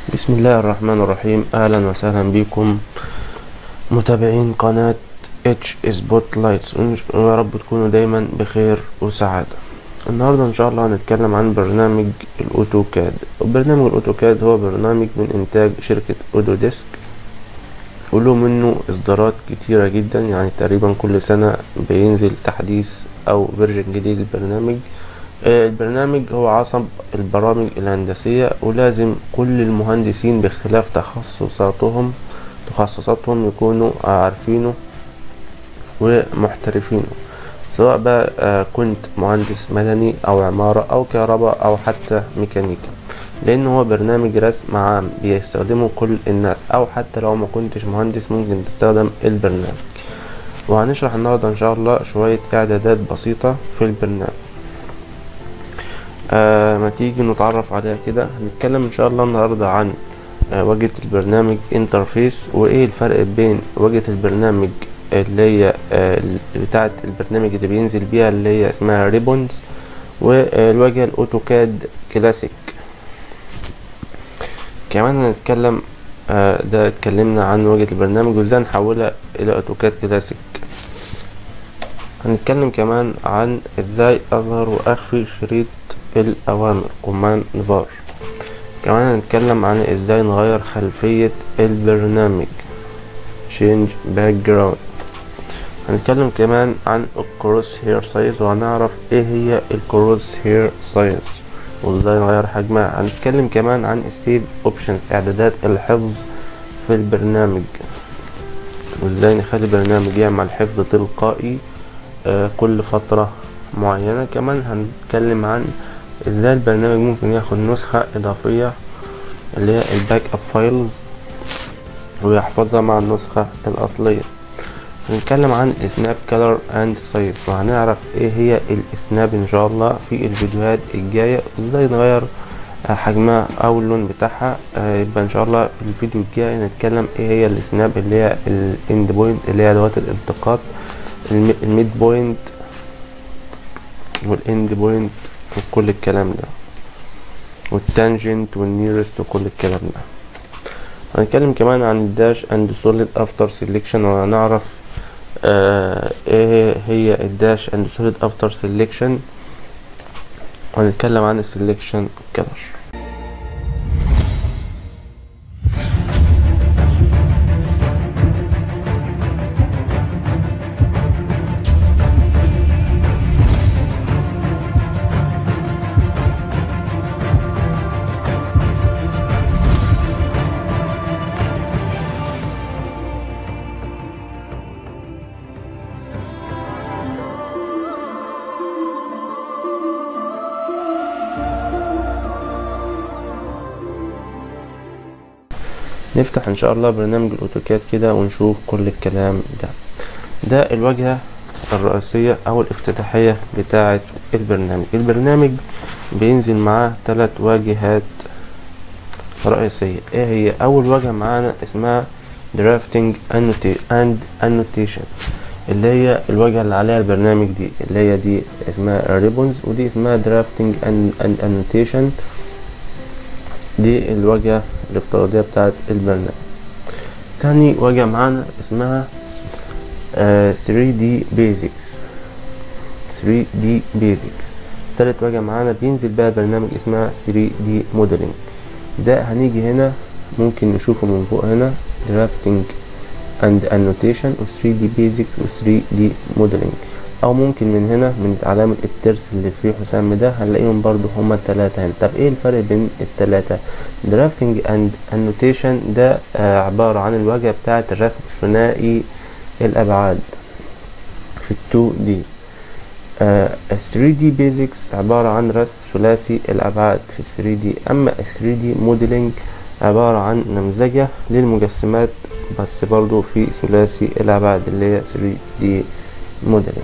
بسم الله الرحمن الرحيم اهلا وسهلا بكم متابعين قناة اتش سبوت لايتس ويا رب تكونوا دايما بخير وسعادة النهاردة ان شاء الله هنتكلم عن برنامج الاوتوكاد برنامج الاوتوكاد هو برنامج من انتاج شركة اودوديسك وله منه اصدارات كتيرة جدا يعني تقريبا كل سنة بينزل تحديث او فيرجن جديد للبرنامج آه، البرنامج هو عصب البرامج الهندسية ولازم كل المهندسين باختلاف تخصصاتهم تخصصاتهم يكونوا عارفينه ومحترفينه سواء بقى آه، كنت مهندس مدني او عمارة او كهرباء او حتى ميكانيكا لان هو برنامج رسم عام بيستخدمه كل الناس او حتى لو ما كنتش مهندس ممكن تستخدم البرنامج وهنشرح النهاردة ان شاء الله شوية اعدادات بسيطة في البرنامج آه ما تيجي نتعرف عليها كده هنتكلم ان شاء الله النهاردة عن آه واجهة البرنامج انترفيس وايه الفرق بين واجهة البرنامج اللي هي آه بتاعة البرنامج اللي بينزل بيها اللي هي اسمها ريبونز والواجهة الاوتوكاد كلاسيك كمان هنتكلم آه ده اتكلمنا عن واجهة البرنامج وازاي نحولها الى اوتوكاد كلاسيك هنتكلم كمان عن ازاي اظهر واخفي شريط الأوامر كوماند بار كمان هنتكلم عن ازاي نغير خلفية البرنامج change background هنتكلم كمان عن الكروس هير سايز وهنعرف ايه هي الكروس هير سايز وازاي نغير حجمها هنتكلم كمان عن السيف اوبشنز اعدادات الحفظ في البرنامج وازاي نخلي البرنامج يعمل حفظ تلقائي آه كل فترة معينة كمان هنتكلم عن ازاي البرنامج ممكن ياخد نسخة اضافية اللي هي الباك اب فايلز ويحفظها مع النسخة الاصلية هنتكلم عن سناب كلر اند سايز وهنعرف ايه هي السناب ان شاء الله في الفيديوهات الجاية ازاي نغير حجمها او اللون بتاعها يبقى ان شاء الله في الفيديو الجاي نتكلم ايه هي السناب اللي هي الاند بوينت اللي هي ادوات الالتقاط الميد بوينت والاند بوينت وكل الكلام ده والتانجنت والنيرست وكل الكلام ده هنتكلم كمان عن الداش اند سوليد افتر سيلكشن وهنعرف آه ايه هي الداش اند سوليد افتر سيلكشن وهنتكلم عن السيلكشن كلر نفتح ان شاء الله برنامج الاوتوكاد كده ونشوف كل الكلام ده ده الواجهة الرئيسية او الافتتاحية بتاعة البرنامج البرنامج بينزل معاه ثلاث واجهات رئيسية ايه هي اول واجهة معانا اسمها drafting and annotation اللي هي الواجهة اللي عليها البرنامج دي اللي هي دي اسمها ribbons ودي اسمها drafting and, and annotation دي الواجهة الافتراضية بتاعت البرنامج تاني واجهة معانا اسمها آه 3D Basics 3D Basics تالت واجهة معانا بينزل بقى برنامج اسمها 3D Modeling ده هنيجي هنا ممكن نشوفه من فوق هنا Drafting and Annotation و 3D Basics و 3D Modeling او ممكن من هنا من علامة الترس اللي فيه حسام ده هنلاقيهم برضو هما التلاتة هنا طب ايه الفرق بين التلاتة درافتنج اند انوتيشن ده آه عبارة عن الواجهة بتاعة الرسم الثنائي الابعاد في ال 2 دي آه 3 دي بيزكس عبارة عن رسم ثلاثي الابعاد في 3 دي اما 3 دي موديلنج عبارة عن نمذجة للمجسمات بس برضو في ثلاثي الابعاد اللي هي 3 دي موديلنج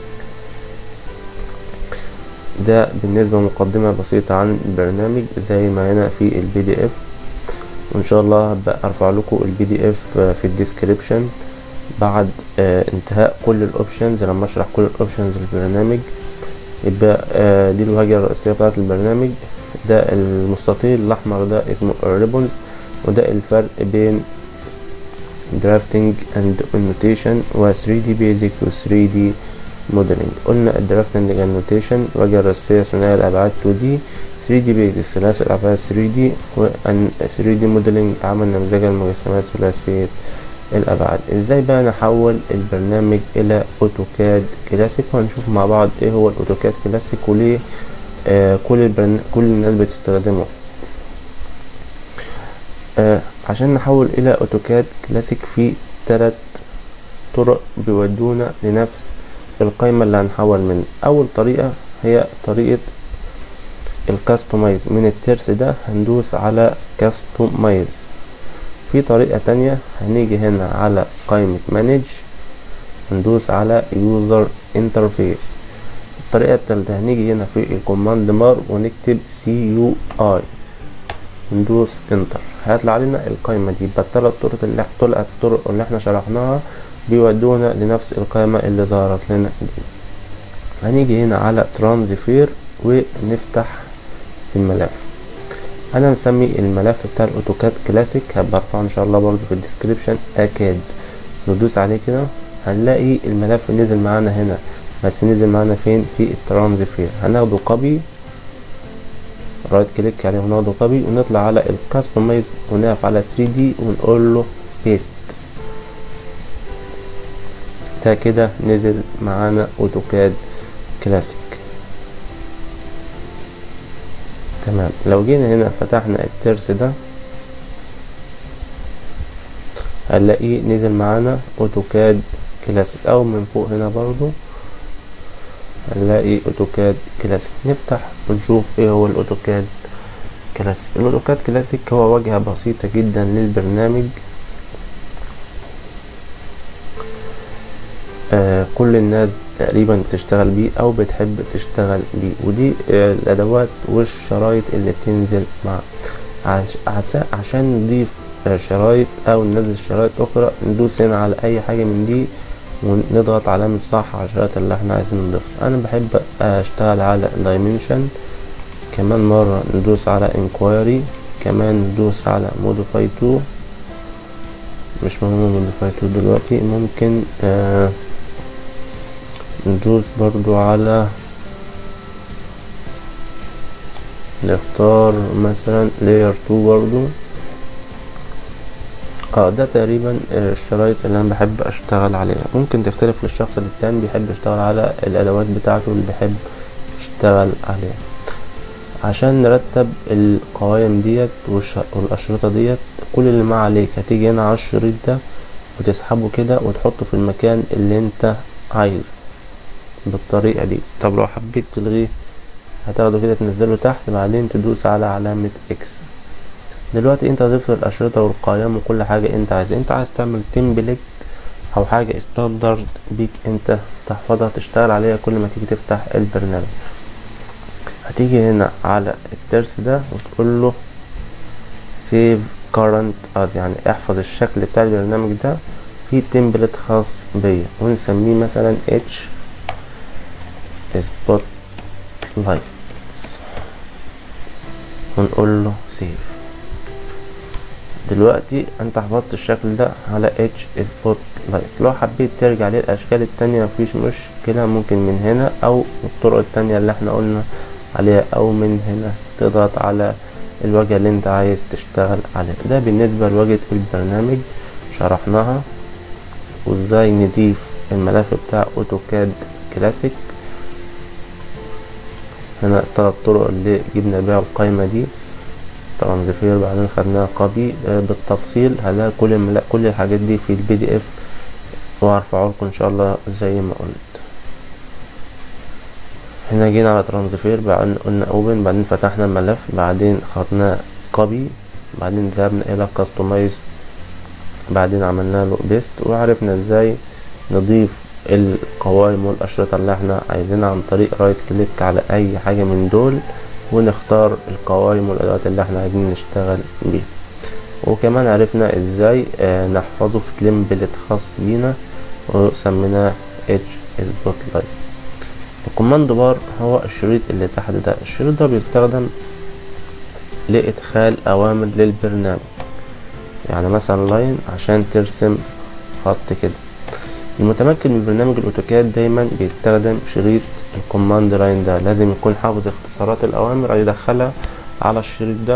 ده بالنسبة مقدمة بسيطة عن البرنامج زي ما هنا في البي دي اف وان شاء الله هبقى ارفع لكم البي دي اف في الديسكريبشن بعد آه انتهاء كل الاوبشنز لما اشرح كل الاوبشنز للبرنامج يبقى آه دي الواجهة الرئيسية بتاعت البرنامج ده المستطيل الاحمر ده اسمه الريبونز وده الفرق بين drafting and annotation و 3D basic و 3D modeling قلنا الدرافتنج annotation واجهة رئيسية ثنائية الأبعاد 2D 3D basic ثلاثي الأبعاد 3D و 3D modeling عمل نمذجة المجسمات ثلاثية الأبعاد ازاي بقى نحول البرنامج إلى أوتوكاد كلاسيك وهنشوف مع بعض ايه هو الأوتوكاد كلاسيك وليه آه كل البرن... كل الناس بتستخدمه آه عشان نحول إلى أوتوكاد كلاسيك في تلات طرق بيودونا لنفس القائمة اللي هنحول منها أول طريقة هي طريقة الكاستمايز من الترس ده هندوس على كاستمايز في طريقة تانية هنيجي هنا على قائمة مانج هندوس على يوزر انترفيس الطريقة التالتة هنيجي هنا في الكوماند بار ونكتب سي يو اي ندوس انتر هيطلع لنا القائمة دي يبقى التلات طرق اللي طلعت الطرق اللي احنا شرحناها بيودونا لنفس القائمة اللي ظهرت لنا دي هنيجي هنا على ترانزفير ونفتح الملف انا مسمي الملف بتاع الاوتوكاد كلاسيك هبقى ارفعه ان شاء الله برضو في الديسكريبشن اكاد ندوس عليه كده هنلاقي الملف نزل معانا هنا بس نزل معانا فين في الترانزفير هناخده كوبي رايت كليك عليه وناخده كوبي ونطلع على الكاستمايز ونقف على 3 دي ونقول له بيست ده كده نزل معانا اوتوكاد كلاسيك تمام لو جينا هنا فتحنا الترس ده هنلاقيه نزل معانا اوتوكاد كلاسيك او من فوق هنا برضو هنلاقي اوتوكاد كلاسيك نفتح ونشوف ايه هو الاوتوكاد كلاسيك الاوتوكاد كلاسيك هو واجهة بسيطة جدا للبرنامج آه كل الناس تقريبا بتشتغل بيه او بتحب تشتغل بيه ودي آه الادوات والشرايط اللي بتنزل مع عش عشان نضيف آه شرايط او ننزل شرايط اخرى ندوس هنا على اي حاجة من دي ونضغط علامة صح على الشرايط اللي احنا عايزين نضيفها انا بحب اشتغل على dimension كمان مرة ندوس على inquiry كمان ندوس على modify to مش مهم modify to دلوقتي ممكن آه ندوس برضو على نختار مثلا layer 2 برضو اه ده تقريبا الشرايط اللي انا بحب اشتغل عليها ممكن تختلف للشخص التاني بيحب يشتغل على الادوات بتاعته اللي بيحب يشتغل عليها عشان نرتب القوائم ديت والاشرطه ديت كل اللي ما عليك هتيجي هنا على الشريط ده وتسحبه كده وتحطه في المكان اللي انت عايزه بالطريقه دي طب لو حبيت تلغيه هتاخده كده تنزله تحت بعدين تدوس على علامه اكس دلوقتي انت ضفت الاشرطه والقائمه وكل حاجه انت عايز انت عايز تعمل تمبلت او حاجه ستاندرد بيك انت تحفظها تشتغل عليها كل ما تيجي تفتح البرنامج هتيجي هنا على الترس ده وتقول له سيف كارنت از يعني احفظ الشكل بتاع البرنامج ده في تمبلت خاص بيا ونسميه مثلا اتش سبوت لايتس ونقول له سيف دلوقتي انت حفظت الشكل ده على اتش سبوت لايت لو حبيت ترجع للاشكال التانية مفيش مشكلة ممكن من هنا او الطرق التانية اللي احنا قلنا عليها او من هنا تضغط على الواجهة اللي انت عايز تشتغل عليها ده بالنسبة لواجهة البرنامج شرحناها وازاي نضيف الملف بتاع اوتوكاد كلاسيك هنا التلات طرق اللي جبنا بيها القايمة دي ترانزفير بعدين خدناها كوبي بالتفصيل هلاقي كل الملا... كل الحاجات دي في البي دي اف وهرفعه لكم ان شاء الله زي ما قلت هنا جينا على ترانزفير بعدين قلنا اوبن بعدين فتحنا الملف بعدين خدناه كوبي بعدين ذهبنا الى كاستمايز بعدين عملنا له بيست وعرفنا ازاي نضيف القوائم والاشرطه اللي احنا عايزينها عن طريق رايت كليك على اي حاجه من دول ونختار القوائم والادوات اللي احنا عايزين نشتغل بيها وكمان عرفنا ازاي اه نحفظه في تمبلت خاص بينا وسميناه اتش سبوت لايت الكوماند بار هو الشريط اللي تحت ده الشريط ده بيستخدم لادخال اوامر للبرنامج يعني مثلا لاين عشان ترسم خط كده المتمكن من برنامج الاوتوكاد دايما بيستخدم شريط الكوماند لاين ده لازم يكون حافظ اختصارات الاوامر يدخلها على الشريط ده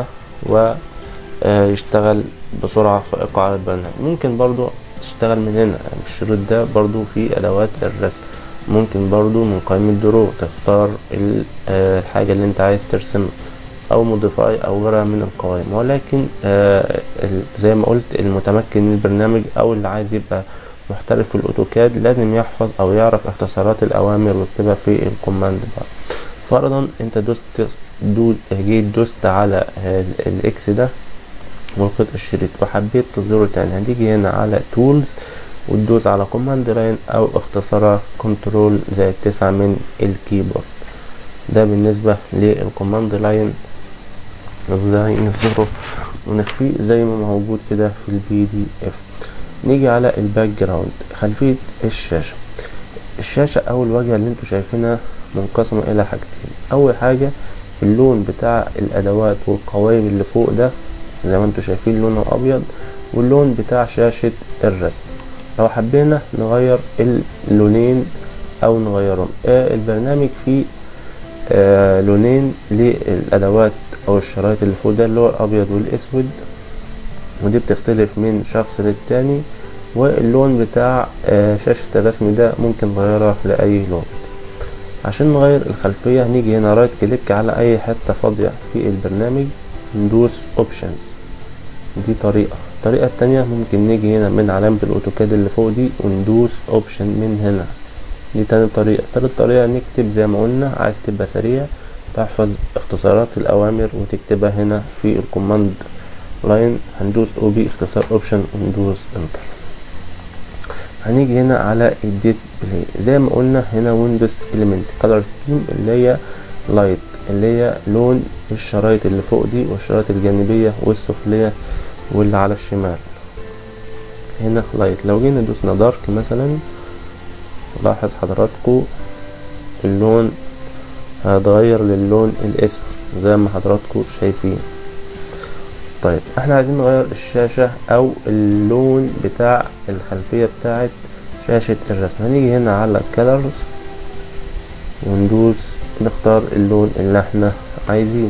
ويشتغل بسرعة فائقة على البرنامج ممكن برضو تشتغل من هنا يعني الشريط ده برضو فيه ادوات الرسم ممكن برضو من قائمة درو تختار الحاجة اللي انت عايز ترسمها او موديفاي او غيرها من القوائم ولكن آه زي ما قلت المتمكن من البرنامج او اللي عايز يبقى محترف في الاوتوكاد لازم يحفظ او يعرف اختصارات الاوامر ويكتبها في الكوماند بار فرضا انت دوست دو جيت دوست على الاكس ده ولقيت الشريط وحبيت تظهره تاني هتيجي هنا على تولز وتدوس على كوماند لاين او اختصارها كنترول زائد تسعة من الكيبورد ده بالنسبة للكوماند لاين ازاي نظهره ونخفيه زي ما موجود كده في البي دي اف نيجي على الباك جراوند خلفية الشاشة الشاشة او الواجهة اللي انتوا شايفينها منقسمة الى حاجتين اول حاجة اللون بتاع الادوات والقوائم اللي فوق ده زي ما انتوا شايفين لونه ابيض واللون بتاع شاشة الرسم لو حبينا نغير اللونين او نغيرهم آه البرنامج فيه آه لونين للادوات او الشرايط اللي فوق ده اللي هو الابيض والاسود ودي بتختلف من شخص للتاني واللون بتاع آه شاشة الرسم ده ممكن نغيرها لأي لون عشان نغير الخلفية هنيجي هنا رايت كليك على أي حتة فاضية في البرنامج ندوس اوبشنز دي طريقة الطريقة التانية ممكن نيجي هنا من علامة الاوتوكاد اللي فوق دي وندوس اوبشن من هنا دي تاني طريقة تالت طريقة نكتب زي ما قلنا عايز تبقى سريع تحفظ اختصارات الأوامر وتكتبها هنا في الكوماند لاين هندوس او بي اختصار اوبشن وندوس انتر هنيجي هنا على الديسبلاي زي ما قلنا هنا ويندوز اليمنت كلر سكيم اللي هي لايت اللي هي لون الشرايط اللي فوق دي والشرايط الجانبية والسفلية واللي على الشمال هنا لايت لو جينا دوسنا دارك مثلا لاحظ حضراتكم اللون هيتغير للون الاسود زي ما حضراتكم شايفين طيب احنا عايزين نغير الشاشة او اللون بتاع الخلفية بتاعت شاشة الرسم هنيجي هنا على colors وندوس نختار اللون اللي احنا عايزينه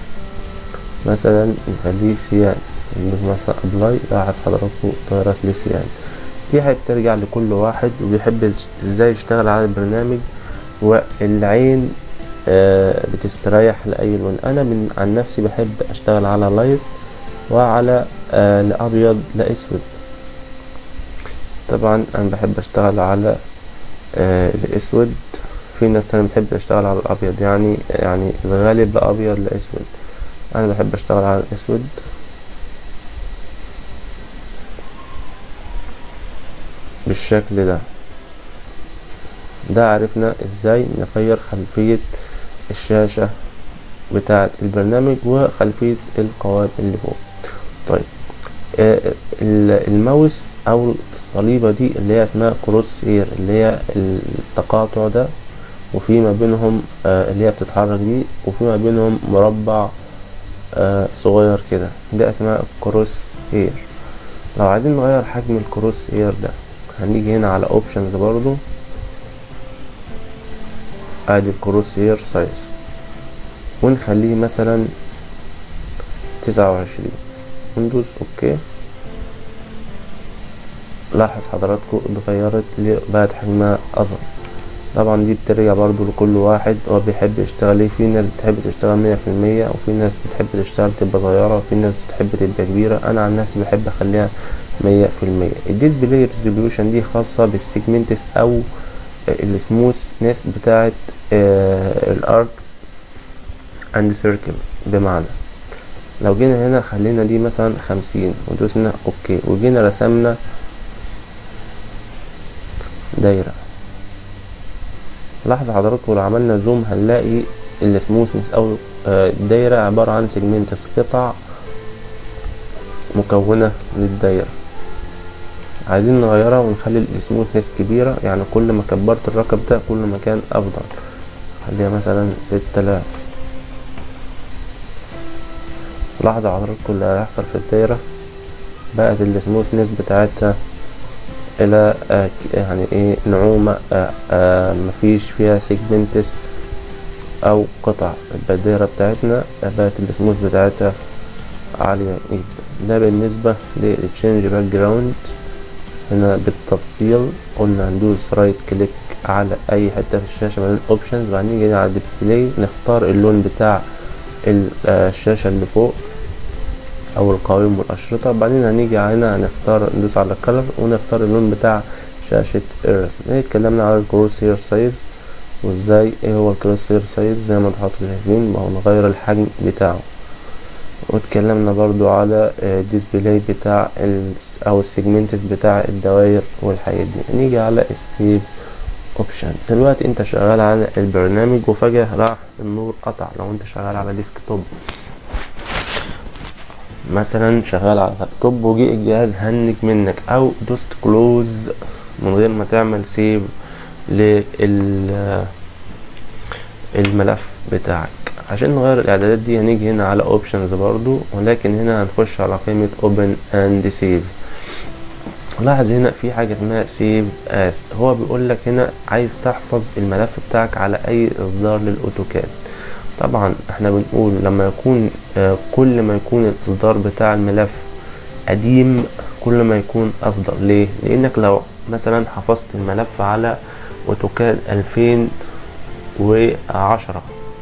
مثلا نخليه سيان ندوس مثلا ابلاي لاحظ حضراتكم طيارات للسيان دي حاجة بترجع لكل واحد وبيحب ازاي يشتغل على البرنامج والعين آه بتستريح لأي لون أنا من عن نفسي بحب أشتغل على لايت وعلى آه لأبيض لأسود طبعا أنا بحب أشتغل على آه الأسود في ناس تانية بتحب تشتغل على الأبيض يعني يعني الغالب لأبيض لأسود أنا بحب أشتغل على الأسود بالشكل ده ده عرفنا ازاي نغير خلفية الشاشة بتاعة البرنامج وخلفية القوائم اللي فوق طيب آه الماوس او الصليبة دي اللي هي اسمها كروس اير اللي هي التقاطع ده وفي ما بينهم آه اللي هي بتتحرك دي وفي ما بينهم مربع آه صغير كده ده اسمها كروس اير لو عايزين نغير حجم الكروس اير ده هنيجي هنا على اوبشنز برضو ادي الكروس اير سايز ونخليه مثلا تسعة وعشرين وندوس اوكي لاحظ حضراتكم اتغيرت بقت حجمها اصغر طبعا دي بترجع برضو لكل واحد هو بيحب يشتغل ايه في ناس بتحب تشتغل مية في المية وفي ناس بتحب تشتغل تبقى صغيرة وفي ناس بتحب تبقى كبيرة انا عن نفسي بحب اخليها مية في المية الديسبلاي ريزوليوشن دي خاصة بالسيجمنتس او السموثنس بتاعت الاركس اند سيركلز بمعنى لو جينا هنا خلينا دي مثلا خمسين ودوسنا اوكي وجينا رسمنا دايرة لاحظ حضراتكم لو عملنا زوم هنلاقي السموثنس او الدايرة عبارة عن سيجمنتس قطع مكونة للدايرة عايزين نغيرها ونخلي السموثنس كبيرة يعني كل ما كبرت الرقم ده كل ما كان افضل خليها مثلا ستة آلاف لاحظوا حضراتكم اللي هيحصل في الدايرة بقت السموثنس بتاعتها الى آه يعني ايه نعومة آه آه مفيش فيها سيجمنتس او قطع البديرة بتاعتنا بقت السموث بتاعتها عالية جدا ده بالنسبة للتشينج باك جراوند هنا بالتفصيل قلنا هندوس رايت كليك على اي حتة في الشاشة من الاوبشنز وبعدين نيجي على ديسبلاي نختار اللون بتاع الشاشة اللي فوق او القوائم والاشرطة بعدين هنيجي هنا هنختار ندوس على الكلر ونختار اللون بتاع شاشة الرسم هنا اتكلمنا على الكروس هير سايز وازاي ايه هو الكروس هير سايز زي ما انتوا شايفين وهو نغير الحجم بتاعه واتكلمنا برضو على الديسبلاي بتاع او السيجمنتس بتاع الدوائر والحاجات دي نيجي على السيف اوبشن دلوقتي انت شغال على البرنامج وفجأة راح النور قطع لو انت شغال على ديسكتوب مثلا شغال على لابتوب وجي الجهاز هنج منك او دوست كلوز من غير ما تعمل سيف لل الملف بتاعك عشان نغير الاعدادات دي هنيجي هنا على اوبشنز برضو ولكن هنا هنخش على قائمة open and save لاحظ هنا في حاجة اسمها save as هو بيقول لك هنا عايز تحفظ الملف بتاعك على اي اصدار للاوتوكاد طبعا احنا بنقول لما يكون آه كل ما يكون الاصدار بتاع الملف قديم كل ما يكون افضل ليه لانك لو مثلا حفظت الملف على اوتوكاد الفين وعشرة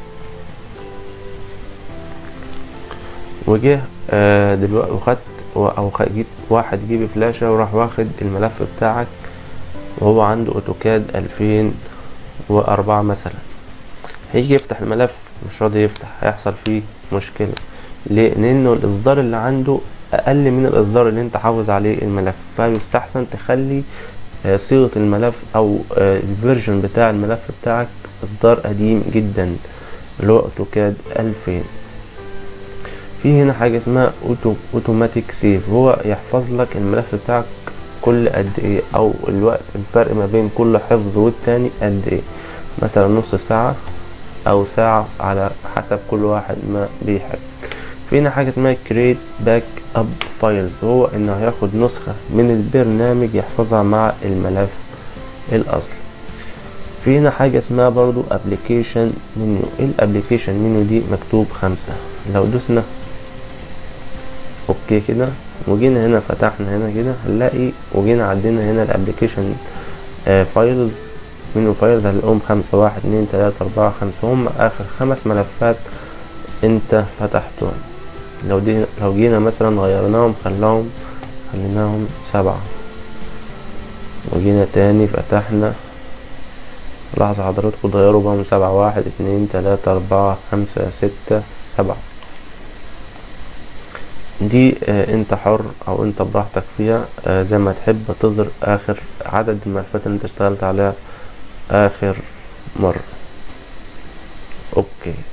وجه آه دلوقتي وخدت او جيت واحد جيب فلاشة وراح واخد الملف بتاعك وهو عنده اوتوكاد الفين واربعة مثلا هيجي يفتح الملف مش راضي يفتح هيحصل فيه مشكلة ليه لانه الاصدار اللي عنده اقل من الاصدار اللي انت حافظ عليه الملف فيستحسن تخلي آه صيغة الملف او آه الفيرجن بتاع الملف بتاعك اصدار قديم جدا اللي هو اوتوكاد الفين في هنا حاجة اسمها اوتو اوتوماتيك سيف هو يحفظ لك الملف بتاعك كل قد ايه او الوقت الفرق ما بين كل حفظ والتاني قد ايه مثلا نص ساعة او ساعة على حسب كل واحد ما بيحب في هنا حاجة اسمها create back up files هو انه هياخد نسخة من البرنامج يحفظها مع الملف الاصلي في هنا حاجة اسمها برضو application menu ايه الابليكيشن منيو دي مكتوب خمسة لو دوسنا اوكي كده وجينا هنا فتحنا هنا كده هنلاقي وجينا عدينا هنا الابليكيشن فايلز منيو فايلز هنلاقيهم خمسة واحد اتنين تلاتة اربعة خمسة هم اخر خمس ملفات انت فتحتهم لو دي لو جينا مثلا غيرناهم خلاهم خليناهم سبعة وجينا تاني فتحنا لاحظوا حضراتكم اتغيروا بقى من سبعة واحد اتنين تلاتة اربعة خمسة ستة سبعة دي آه انت حر او انت براحتك فيها آه زي ما تحب تظهر اخر عدد الملفات اللي انت اشتغلت عليها اخر مرة اوكي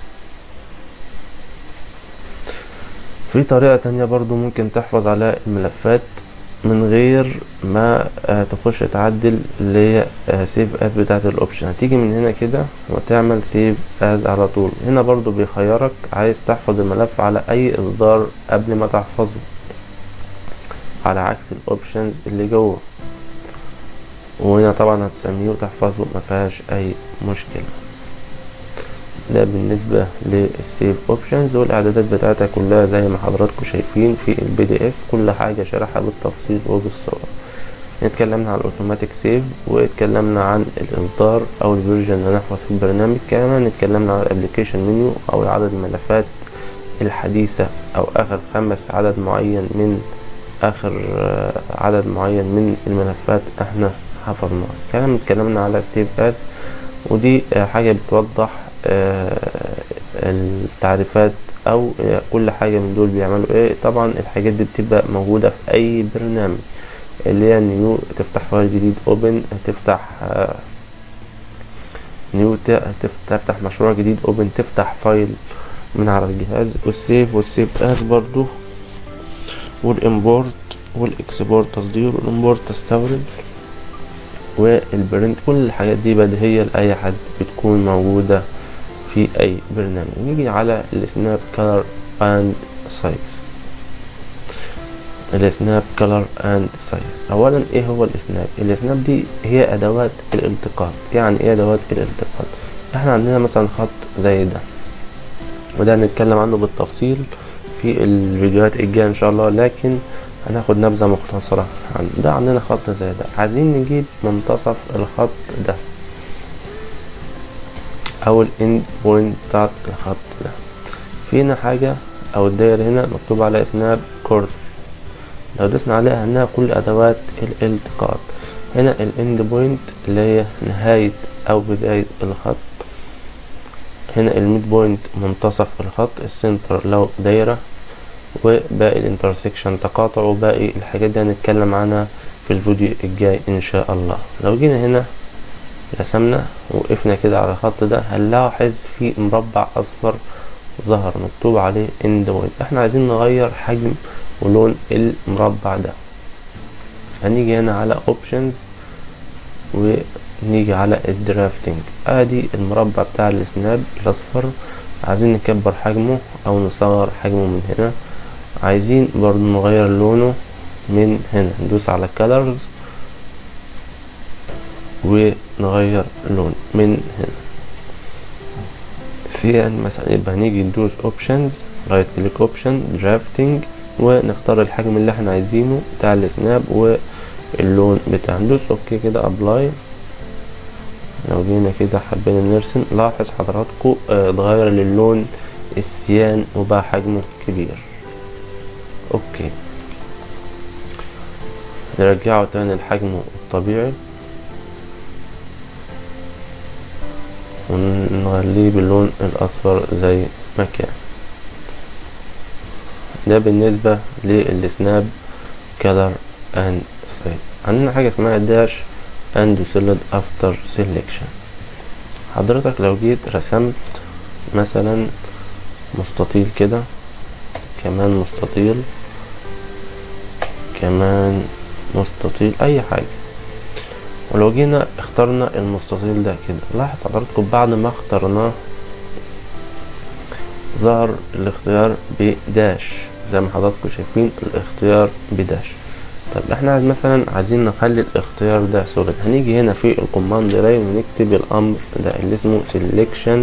في طريقة تانية برضو ممكن تحفظ على الملفات من غير ما آه تخش تعدل اللي هي سيف از بتاعت الاوبشن هتيجي من هنا كده وتعمل سيف از على طول هنا برضو بيخيرك عايز تحفظ الملف على اي اصدار قبل ما تحفظه على عكس الاوبشنز اللي جوه وهنا طبعا هتسميه وتحفظه مفيهاش اي مشكله ده بالنسبة للسيف اوبشنز والاعدادات بتاعتها كلها زي ما حضراتكم شايفين في البي دي اف كل حاجة شرحها بالتفصيل وبالصور اتكلمنا عن الاوتوماتيك سيف واتكلمنا عن الاصدار او الفيرجن اللي هنحفظ في البرنامج كمان اتكلمنا عن الابليكيشن منيو او عدد الملفات الحديثة او اخر خمس عدد معين من اخر عدد معين من الملفات احنا حفظناها كمان اتكلمنا على السيف اس ودي حاجة بتوضح التعريفات او كل حاجة من دول بيعملوا ايه طبعا الحاجات دي بتبقى موجودة في اي برنامج اللي هي نيو تفتح فايل جديد اوبن تفتح نيو تفتح مشروع جديد اوبن تفتح فايل من على الجهاز والسيف والسيف اس برضو والامبورت والاكسبورت تصدير والامبورت تستورد والبرنت كل الحاجات دي بديهية لأي حد بتكون موجودة في أي برنامج نيجي على السناب كلر اند سايز السناب كلر اند سايز اولا ايه هو السناب السناب دي هي ادوات الالتقاط يعني ايه ادوات الالتقاط احنا عندنا مثلا خط زي ده وده هنتكلم عنه بالتفصيل في الفيديوهات الجايه ان شاء الله لكن هناخد نبذه مختصره عن ده عندنا خط زي ده عايزين نجيب منتصف الخط ده او الاند بوينت بتاعت الخط ده فينا حاجه او الدايره هنا مكتوب عليها سناب كورد لو دوسنا عليها هنلاقي كل ادوات الالتقاط هنا الاند بوينت اللي هي نهايه او بدايه الخط هنا الميد بوينت منتصف الخط السنتر لو دايره وباقي الانترسكشن تقاطع وباقي الحاجات دي هنتكلم عنها في الفيديو الجاي ان شاء الله لو جينا هنا رسمنا وقفنا كده على الخط ده هنلاحظ في مربع اصفر ظهر مكتوب عليه اند بوينت احنا عايزين نغير حجم ولون المربع ده هنيجي هنا على اوبشنز ونيجي على الدرافتنج ادي المربع بتاع السناب الاصفر عايزين نكبر حجمه او نصغر حجمه من هنا عايزين برضو نغير لونه من هنا ندوس على colors ونغير لون من هنا سيان مثلا يبقى هنيجي ندوس اوبشنز رايت كليك اوبشن درافتنج ونختار الحجم اللي احنا عايزينه بتاع السناب واللون بتاعه ندوس اوكي كده ابلاي لو جينا كده حبينا نرسم لاحظ حضراتكم اه اتغير للون السيان وبقى حجمه كبير اوكي نرجعه تاني لحجمه الطبيعي ونغليه باللون الاصفر زي ما كان ده بالنسبة للسناب كلر اند سايز عندنا حاجة اسمها داش اند سيلد افتر سيلكشن حضرتك لو جيت رسمت مثلا مستطيل كده كمان مستطيل كمان مستطيل اي حاجة ولو جينا اخترنا المستطيل ده كده لاحظ حضراتكم بعد ما اخترناه ظهر الاختيار بداش زي ما حضراتكم شايفين الاختيار بداش طب احنا عايز مثلا عايزين نخلي الاختيار ده سوليد هنيجي هنا في الكوماند لاين ونكتب الامر ده اللي اسمه selection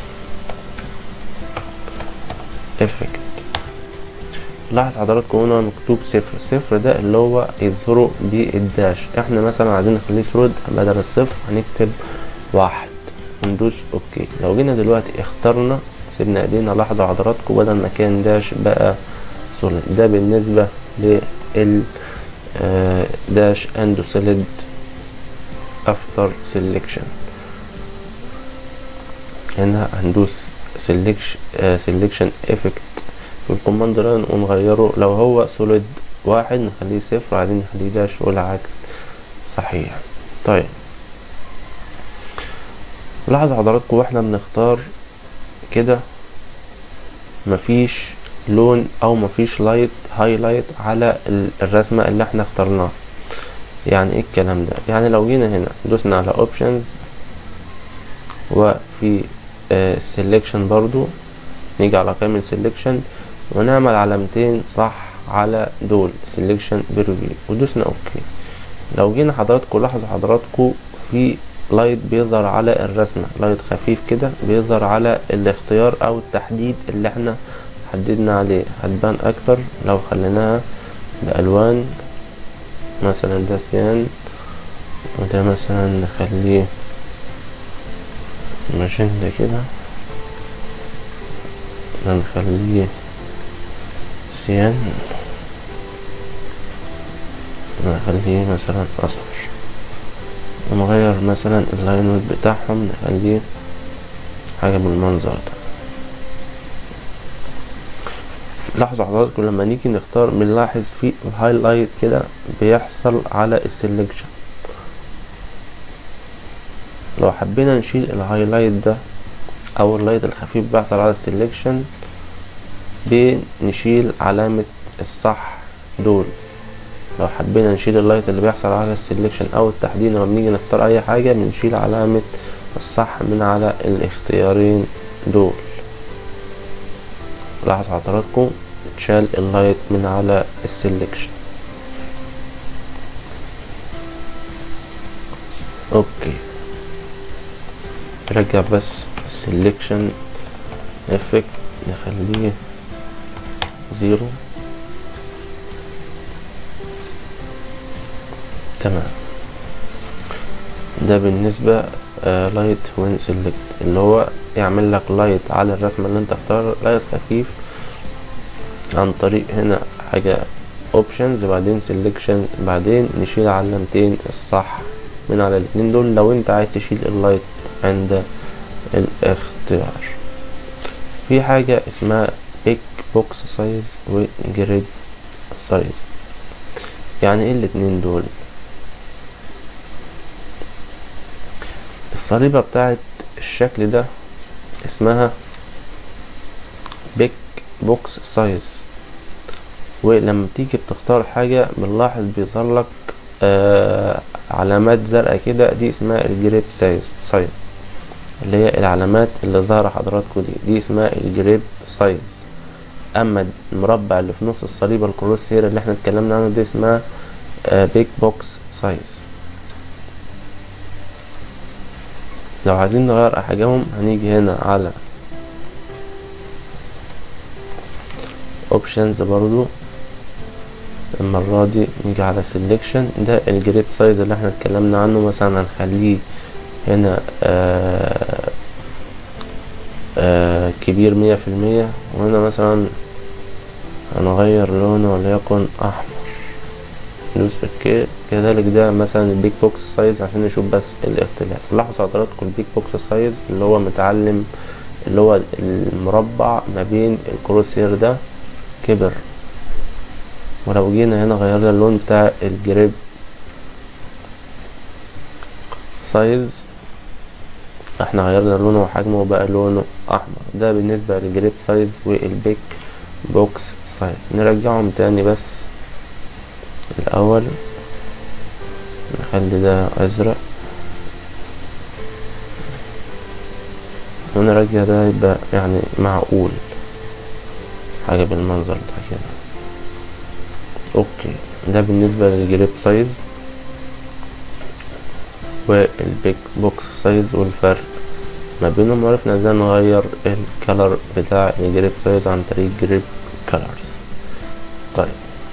effect لاحظ حضراتكم هنا مكتوب صفر صفر ده اللي هو يظهره بالداش احنا مثلا عايزين نخليه سوليد بدل الصفر هنكتب واحد وندوس اوكي لو جينا دلوقتي اخترنا سيبنا ايدينا لاحظوا حضراتكم بدل ما كان داش بقى سوليد ده بالنسبة لل داش اند سوليد افتر سيلكشن هنا هندوس سيلكشن سيلكشن افكت في الكوماند لاين ونغيره لو هو سوليد واحد نخليه صفر عايزين نخليه داش والعكس صحيح طيب لاحظوا حضراتكم واحنا بنختار كده مفيش لون او مفيش لايت هايلايت على الرسمة اللي احنا اخترناها يعني ايه الكلام ده يعني لو جينا هنا دوسنا على اوبشنز وفي سيلكشن آه برضو نيجي على قائمة سيلكشن ونعمل علامتين صح على دول سيلكشن بريفيو ودوسنا اوكي لو جينا حضراتكم لاحظوا حضراتكم في لايت بيظهر على الرسمة لايت خفيف كده بيظهر على الاختيار او التحديد اللي احنا حددنا عليه هتبان اكتر لو خليناها بالوان مثلا ده سيان وده مثلا نخليه ماجندا كده نخليه سيان نخليه مثلا اصفر ونغير مثلا اللاينوت بتاعهم نخليه حاجة بالمنظر ده لاحظوا حضراتكم لما نيجي نختار بنلاحظ في الهايلايت كده بيحصل على السلكشن لو حبينا نشيل الهايلايت ده او اللايت الخفيف بيحصل على السلكشن بنشيل علامة الصح دول لو حبينا نشيل اللايت اللي بيحصل على السلكشن او التحديد لما بنيجي نختار اي حاجة بنشيل علامة الصح من على الاختيارين دول لاحظ حضراتكم اتشال اللايت من على السلكشن اوكي رجع بس السلكشن افكت نخليه زيرو تمام ده بالنسبة لايت وين سيلكت اللي هو يعمل لك لايت على الرسمة اللي انت اختار لايت خفيف عن طريق هنا حاجة اوبشنز بعدين سيلكشن بعدين نشيل علامتين الصح من على الاتنين دول لو انت عايز تشيل اللايت عند الاختيار في حاجة اسمها بيك بوكس سايز وجريد سايز يعني ايه الاتنين دول الصليبة بتاعت الشكل ده اسمها بيك بوكس سايز ولما تيجي بتختار حاجة بنلاحظ بيظهر لك آه علامات زرقاء كده دي اسمها الجريب سايز سايز اللي هي العلامات اللي ظاهرة حضراتكم دي دي اسمها الجريب سايز اما المربع اللي في نص الصليبة الكروس هير اللي احنا اتكلمنا عنه دي اسمها آه بيك بوكس سايز لو عايزين نغير حاجهم هنيجي هنا على اوبشنز برضو المرة دي نيجي على سيلكشن ده الجريب سايز اللي احنا اتكلمنا عنه مثلا هنخليه هنا آه آه كبير مية في المية وهنا مثلا هنغير لونه وليكن احمر ندوس اوكي كذلك ده مثلا البيك بوكس سايز عشان نشوف بس الاختلاف لاحظوا حضراتكم البيك بوكس سايز اللي هو متعلم اللي هو المربع ما بين الكروسير ده كبر ولو جينا هنا غيرنا اللون بتاع الجريب سايز احنا غيرنا لونه وحجمه وبقى لونه احمر ده بالنسبة للجريب سايز والبيك بوكس سايز نرجعهم تاني بس الاول نخلي ده ازرق ونرجع ده يبقى يعني معقول حاجة بالمنظر ده كده اوكي ده بالنسبة للجريب سايز والبيك بوكس سايز والفرق ما بينهم وعرفنا ازاي نغير الكالر بتاع الجريب سايز عن طريق جريب كالرز طيب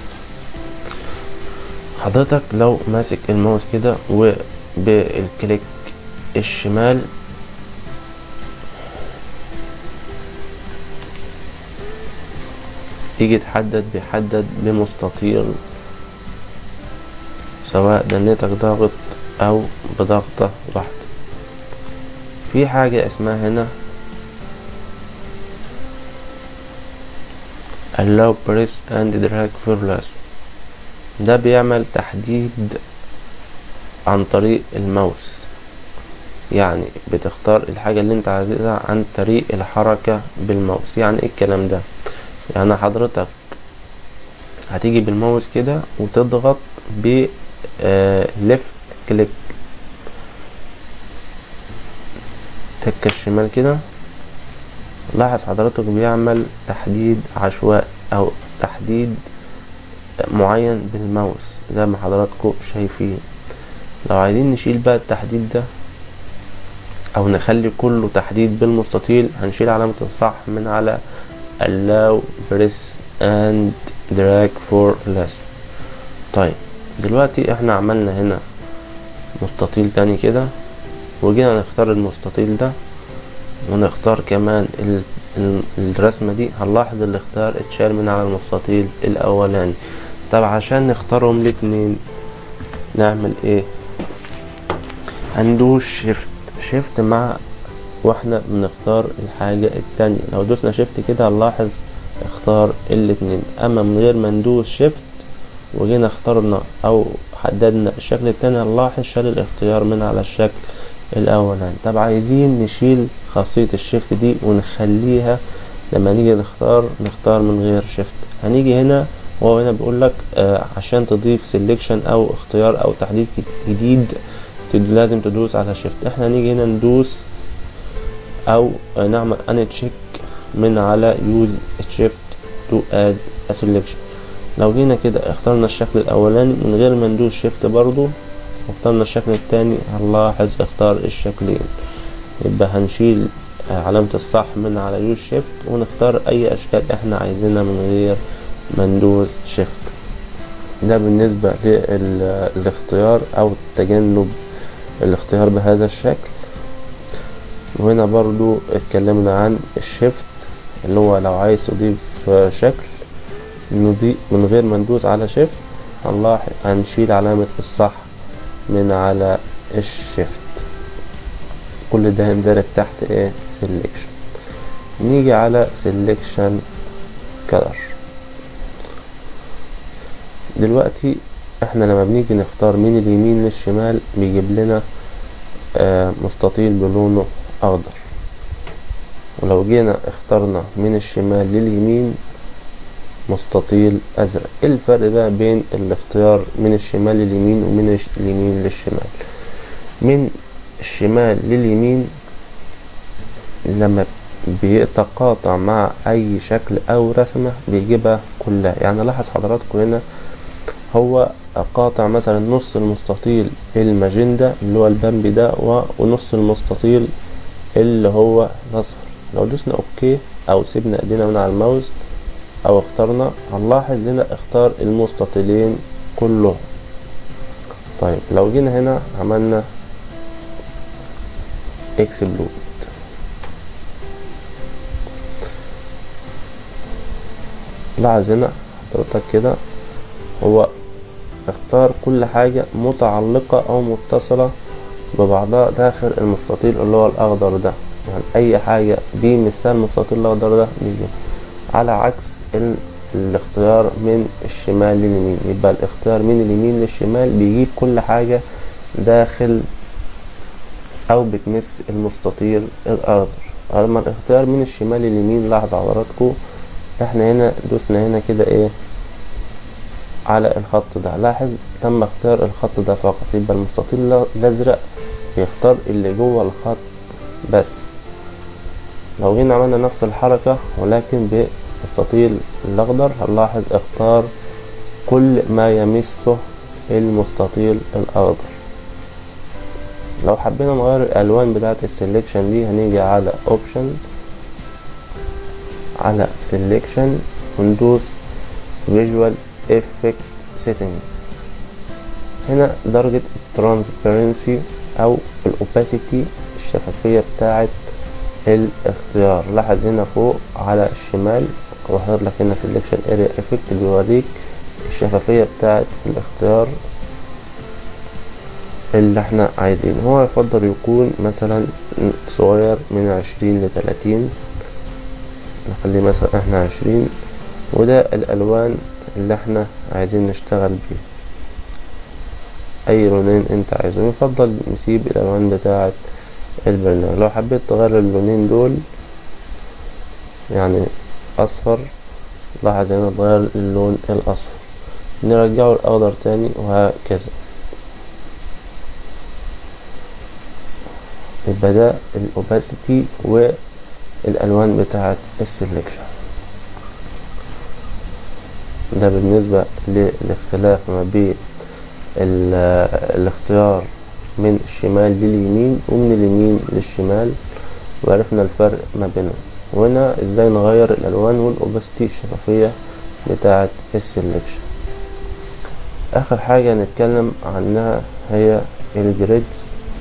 حضرتك لو ماسك الماوس كده وبالكليك الشمال تيجي تحدد بيحدد بمستطيل سواء دنيتك ضاغط او بضغطة واحدة في حاجة اسمها هنا allow press and drag for lasso ده بيعمل تحديد عن طريق الماوس يعني بتختار الحاجة اللي انت عايزها عن طريق الحركة بالماوس يعني ايه الكلام ده يعني حضرتك هتيجي بالماوس كده وتضغط ب ليفت كليك تكة الشمال كده لاحظ حضرتك بيعمل تحديد عشوائي او تحديد معين بالماوس زي ما حضراتكم شايفين لو عايزين نشيل بقى التحديد ده او نخلي كله تحديد بالمستطيل هنشيل علامة الصح من على allow press and drag for less طيب دلوقتي احنا عملنا هنا مستطيل تاني كده وجينا نختار المستطيل ده ونختار كمان ال ال الرسمة دي هنلاحظ الاختيار اتشال من على المستطيل الاولاني طب عشان نختارهم الاتنين نعمل ايه هندوس شيفت شيفت مع واحنا بنختار الحاجة التانية لو دوسنا شيفت كده هنلاحظ اختار الاتنين اما من غير ما ندوس شيفت وجينا اخترنا او حددنا الشكل التاني هنلاحظ شال الاختيار من على الشكل الاولاني طب عايزين نشيل خاصية الشيفت دي ونخليها لما نيجي نختار نختار من غير شيفت هنيجي هنا وهو هنا بيقول لك آه عشان تضيف سيلكشن او اختيار او تحديد جديد لازم تدوس على شيفت احنا هنيجي هنا ندوس او نعمل ان تشيك من على يوز شيفت to add a selection لو جينا كده اخترنا الشكل الاولاني من غير ما ندوس شيفت برضو واخترنا الشكل التاني هنلاحظ اختار الشكلين يبقى هنشيل علامة الصح من على يوز شيفت ونختار اي اشكال احنا عايزينها من غير ما ندوس شيفت ده بالنسبة للاختيار او تجنب الاختيار بهذا الشكل وهنا برضو اتكلمنا عن الشيفت اللي هو لو عايز تضيف شكل نضيف من غير ما ندوس على شيفت هنلاحظ هنشيل علامة الصح من على الشيفت كل ده يندرج تحت ايه سيلكشن نيجي على سيلكشن كلر دلوقتي احنا لما بنيجي نختار من اليمين للشمال بيجيب لنا آه مستطيل بلونه اخضر ولو جينا اخترنا من الشمال لليمين مستطيل ازرق ايه الفرق بقى بين الاختيار من الشمال لليمين ومن اليمين للشمال من الشمال لليمين لما بيتقاطع مع اي شكل او رسمة بيجيبها كلها يعني لاحظ حضراتكم هنا هو قاطع مثلا نص المستطيل الماجندا اللي هو البامبي ده ونص المستطيل اللي هو الاصفر لو دوسنا اوكي او سيبنا ايدينا من على الماوس او اخترنا هنلاحظ هنا اختار المستطيلين كلهم طيب لو جينا هنا عملنا اكسبلود لاحظ هنا حضرتك كده هو اختار كل حاجة متعلقة او متصلة ببعضها داخل المستطيل اللي هو الاخضر ده يعني اي حاجة بمثال المستطيل الاخضر ده بيجي على عكس الاختيار من الشمال لليمين يبقى الاختيار من اليمين للشمال بيجيب كل حاجة داخل او بتمس المستطيل الاخضر اما الاختيار من الشمال لليمين لاحظ حضراتكم احنا هنا دوسنا هنا كده ايه على الخط ده لاحظ تم اختيار الخط ده فقط يبقى المستطيل الازرق بيختار اللي جوه الخط بس لو جينا عملنا نفس الحركة ولكن بالمستطيل الاخضر هنلاحظ اختار كل ما يمسه المستطيل الاخضر لو حبينا نغير الالوان بتاعه السلكشن دي هنيجي على اوبشن على سلكشن وندوس فيجوال افكت سيتنج هنا درجة الترانسبيرنسي او الاوباسيتي الشفافية بتاعة الاختيار لاحظ هنا فوق على الشمال وحاطط لك هنا سلكشن اريا افكت بيوريك الشفافية بتاعة الاختيار اللي احنا عايزينه هو يفضل يكون مثلا صغير من عشرين لتلاتين نخليه مثلا احنا عشرين وده الالوان اللي احنا عايزين نشتغل بيه اي لونين انت عايزهم يفضل نسيب الالوان بتاعة البرنامج لو حبيت تغير اللونين دول يعني اصفر لاحظ هنا اتغير اللون الاصفر نرجعه الاخضر تاني وهكذا يبقى ده الاوباسيتي والالوان بتاعة السلكشن ده بالنسبة للاختلاف ما بين الاختيار من الشمال لليمين ومن اليمين للشمال وعرفنا الفرق ما بينهم وهنا ازاي نغير الالوان والاوباسيتي الشفافية بتاعة السلكشن اخر حاجة نتكلم عنها هي الجريدز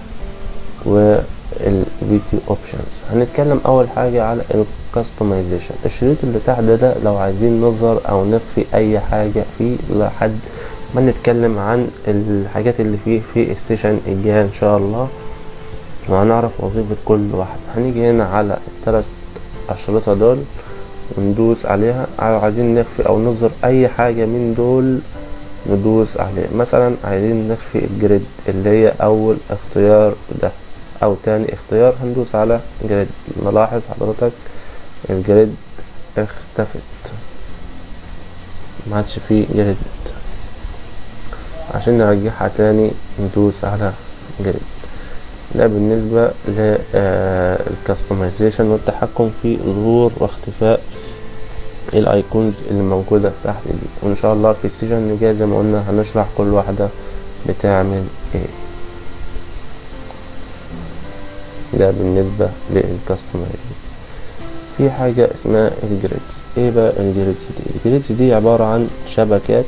والفيديو اوبشنز هنتكلم اول حاجة على الكاستمايزيشن الشريط اللي تحت ده, ده لو عايزين نظهر او نخفي اي حاجة فيه لحد ما نتكلم عن الحاجات اللي فيه في السيشن الجاي ان شاء الله وهنعرف وظيفة كل واحد هنيجي هنا على الثلاث اشرطة دول وندوس عليها عايزين نخفي او نظهر اي حاجة من دول ندوس عليه مثلا عايزين نخفي الجريد اللي هي اول اختيار ده او تاني اختيار هندوس على جريد نلاحظ حضرتك الجريد اختفت ما عادش فيه جريد عشان نرجعها تاني ندوس على جريد ده بالنسبة للكاستمايزيشن والتحكم في ظهور واختفاء الايقونز اللي موجودة تحت دي وان شاء الله في السيشن اللي جاي زي ما قلنا هنشرح كل واحدة بتعمل ايه ده بالنسبة للكاستمايز في حاجة اسمها الجريدز ايه بقى الجريدز دي الجريدز دي عبارة عن شبكات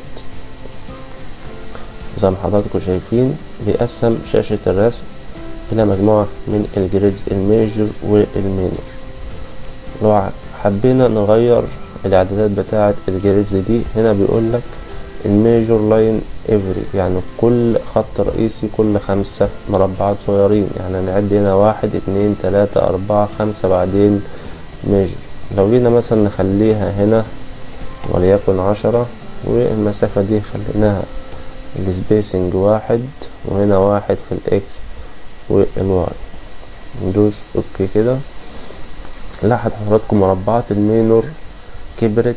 زي ما حضراتكم شايفين بيقسم شاشة الرسم إلى مجموعة من الجريدز الميجر والمينور لو حبينا نغير الإعدادات بتاعة الجريدز دي هنا بيقولك الميجور لاين افري يعني كل خط رئيسي كل خمسة مربعات صغيرين يعني نعد هنا واحد اتنين تلاتة أربعة خمسة بعدين ميجر لو جينا مثلا نخليها هنا وليكن عشرة والمسافة دي خليناها السبيسنج واحد وهنا واحد في الاكس والواي ندوس اوكي كده لاحظ حضراتكم مربعات المينور كبرت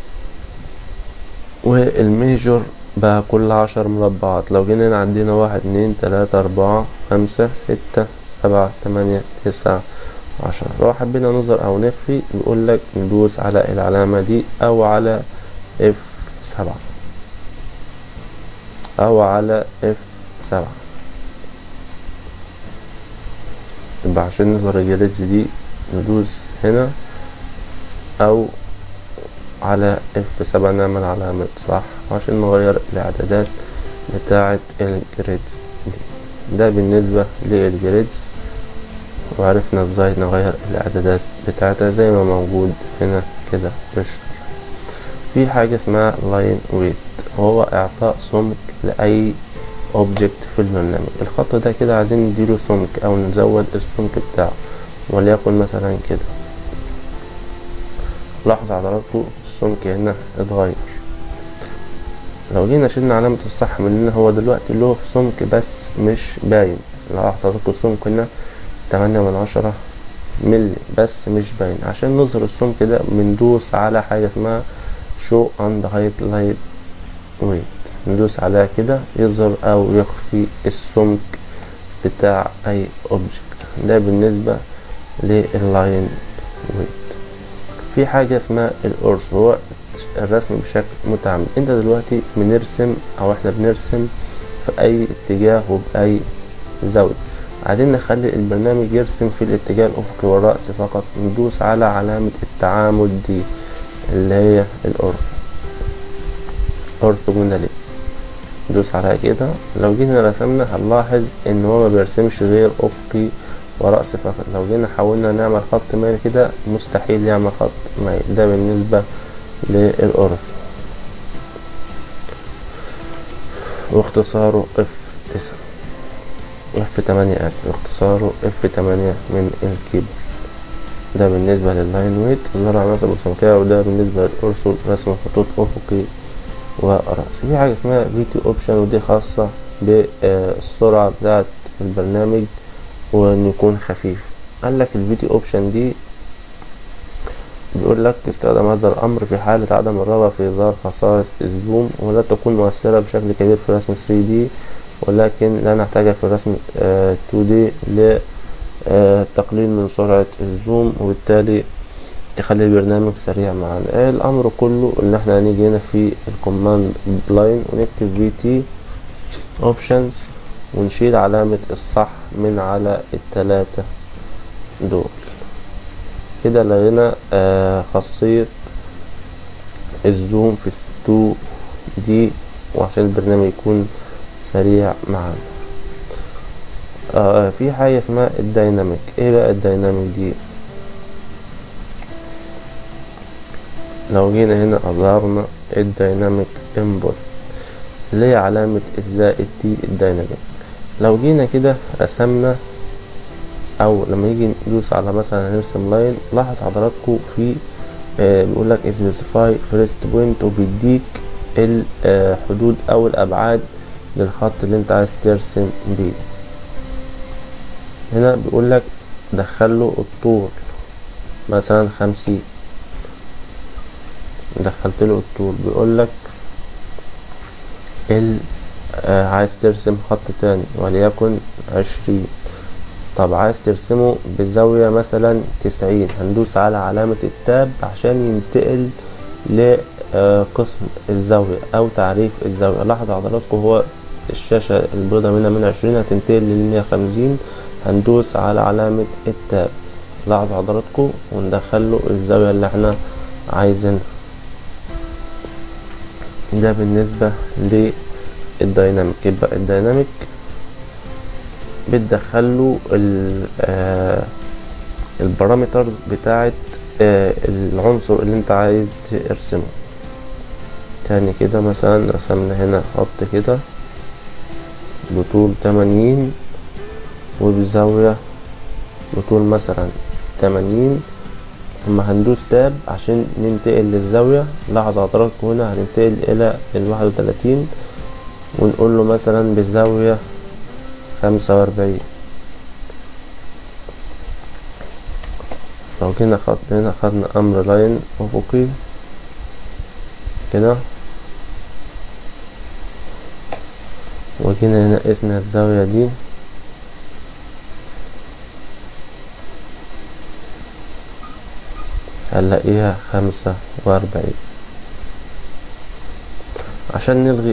والميجور بقى كل عشر مربعات لو جينا هنا عندنا واحد اتنين تلاتة أربعة خمسة ستة سبعة تمانية تسعة عشرة لو حبينا نظهر أو نخفي بيقول لك ندوس على العلامة دي أو على اف سبعة أو على اف سبعة يبقى عشان نظهر الجريدز دي ندوس هنا أو على اف سبعة نعمل علامة صح عشان نغير الإعدادات بتاعة الجريدز دي ده بالنسبة للجريدز وعرفنا ازاي نغير الاعدادات بتاعتها زي ما موجود هنا كده مش في حاجة اسمها لاين ويت وهو اعطاء سمك لاي اوبجكت في البرنامج الخط ده كده عايزين نديله سمك او نزود السمك بتاعه وليكن مثلا كده لاحظ حضراتكم السمك هنا اتغير لو جينا شلنا علامة الصح من هنا هو دلوقتي له سمك بس مش باين لاحظ حضراتكم السمك هنا تمانية من عشرة ملي بس مش باين عشان نظهر السمك ده بندوس على حاجة اسمها شو اند هايت لايت ويت ندوس عليها كده يظهر او يخفي السمك بتاع اي اوبجكت ده بالنسبة لللاين ويت في حاجة اسمها القرص هو الرسم بشكل متعمد انت دلوقتي بنرسم او احنا بنرسم في اي اتجاه وبأي زاوية عايزين نخلي البرنامج يرسم في الاتجاه الأفقي والرأس فقط ندوس على علامة التعامد دي اللي هي الأورث أورثوجونالي ندوس عليها كده لو جينا رسمنا هنلاحظ ان هو ما بيرسمش غير أفقي ورأس فقط لو جينا حاولنا نعمل خط مايل كده مستحيل يعمل خط مايل ده بالنسبة للأورث واختصاره اف تسعة اف تمانية اسف اختصاره اف تمانية من الكيبورد ده بالنسبة لللاين ويت ظهر عناصر السمكية وده بالنسبة للأرسل رسم خطوط أفقي ورأسي في حاجة اسمها فيديو اوبشن ودي خاصة بالسرعة بتاعة البرنامج وإنه يكون خفيف قال لك الفيديو اوبشن دي بيقول لك استخدم هذا الأمر في حالة عدم الرغبة في إظهار خصائص الزوم ولا تكون مؤثرة بشكل كبير في رسم 3D ولكن لا نحتاجها في الرسم 2D لتقليل من سرعة الزوم وبالتالي تخلي البرنامج سريع معانا الأمر كله إن احنا هنيجي هنا في الكوماند لاين ونكتب في تي اوبشنز ونشيل علامة الصح من على التلاتة دول كده لقينا آه خاصية الزوم في 2 دي وعشان البرنامج يكون سريع معانا آه في حاجة اسمها الديناميك ايه بقى الديناميك دي لو جينا هنا اظهرنا الديناميك انبوت اللي هي علامة الزائد دي الديناميك لو جينا كده رسمنا او لما يجي ندوس على مثلا هنرسم لاين لاحظ حضراتكم في آه بيقول لك سبيسيفاي فيرست بوينت وبيديك الحدود او الابعاد للخط اللي انت عايز ترسم بيه هنا بيقول لك دخله الطول مثلا خمسين دخلت له الطول بيقول لك ال آه عايز ترسم خط تاني وليكن عشرين طب عايز ترسمه بزاوية مثلا تسعين هندوس على علامة التاب عشان ينتقل لقسم الزاوية او تعريف الزاوية لاحظ حضراتكم هو الشاشة البيضاء منها من عشرين هتنتقل للمية خمسين هندوس على علامة التاب لاحظ حضراتكم وندخله الزاوية اللي احنا عايزينها ده بالنسبة للديناميك يبقى الديناميك بتدخله البارامترز بتاعت العنصر اللي انت عايز ترسمه تاني كده مثلا رسمنا هنا خط كده بطول تمانين وبزاوية بطول مثلا تمانين اما هندوس تاب عشان ننتقل للزاوية لاحظ حضراتكم هنا هننتقل الى الواحد وتلاتين ونقول له مثلا بالزاوية خمسة وأربعين لو جينا خد هنا خدنا أمر لاين أفقي كده وجينا هنا قسنا الزاوية دي هنلاقيها خمسة وأربعين عشان نلغي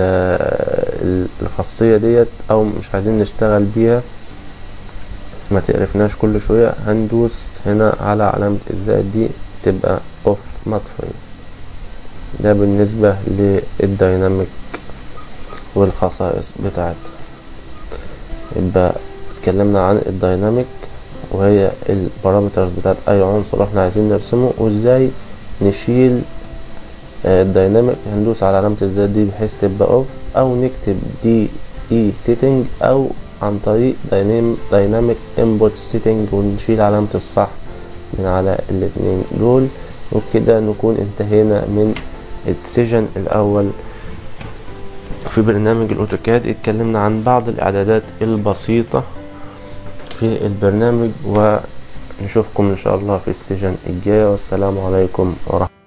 الخاصية ديت أو مش عايزين نشتغل بيها ما تقرفناش كل شوية هندوس هنا على علامة الزائد دي تبقى اوف مطفية ده بالنسبة للديناميك والخصائص بتاعتها يبقى اتكلمنا عن الديناميك وهي البارامترز بتاعت اي عنصر احنا عايزين نرسمه وازاي نشيل الديناميك هندوس على علامة الزائد دي بحيث تبقى اوف او نكتب دي اي سيتنج او عن طريق دايناميك انبوت سيتنج ونشيل علامة الصح من على الاتنين دول وبكده نكون انتهينا من السيجن الاول في برنامج الاوتوكاد اتكلمنا عن بعض الاعدادات البسيطة في البرنامج ونشوفكم ان شاء الله في السيجن الجاي والسلام عليكم ورحمة